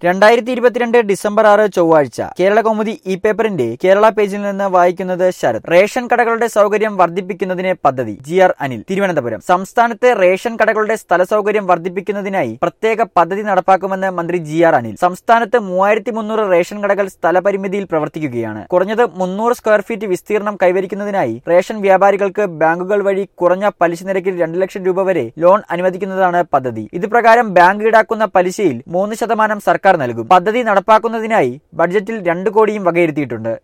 രണ്ടായിരത്തി ഇരുപത്തിരണ്ട് ഡിസംബർ ആറ് ചൊവ്വാഴ്ച കേരള കൗമുദി ഇ പേപ്പറിന്റെ കേരള പേജിൽ നിന്ന് വായിക്കുന്നത് ശരത് റേഷൻ കടകളുടെ സൗകര്യം വർദ്ധിപ്പിക്കുന്നതിന് പദ്ധതി ജി ആർ അനിൽ തിരുവനന്തപുരം സംസ്ഥാനത്തെ റേഷൻ കടകളുടെ സ്ഥല സൗകര്യം വർദ്ധിപ്പിക്കുന്നതിനായി പ്രത്യേക പദ്ധതി നടപ്പാക്കുമെന്ന് മന്ത്രി ജി ആർ അനിൽ സംസ്ഥാനത്ത് മൂവായിരത്തി മുന്നൂറ് റേഷൻ കടകൾ സ്ഥലപരിമിതിയിൽ പ്രവർത്തിക്കുകയാണ് കുറഞ്ഞത് മുന്നൂറ് സ്ക്വയർ ഫീറ്റ് വിസ്തീർണം കൈവരിക്കുന്നതിനായി റേഷൻ വ്യാപാരികൾക്ക് ബാങ്കുകൾ വഴി കുറഞ്ഞ പലിശ നിരക്കിൽ രണ്ട് ലക്ഷം രൂപ വരെ ലോൺ അനുവദിക്കുന്നതാണ് പദ്ധതി ഇത് പ്രകാരം ബാങ്ക് ഈടാക്കുന്ന പലിശയിൽ മൂന്ന് ശതമാനം സർക്കാർ നൽകും പദ്ധതി നടപ്പാക്കുന്നതിനായി ബഡ്ജറ്റിൽ രണ്ട് കോടിയും വകയിരുത്തിയിട്ടുണ്ട്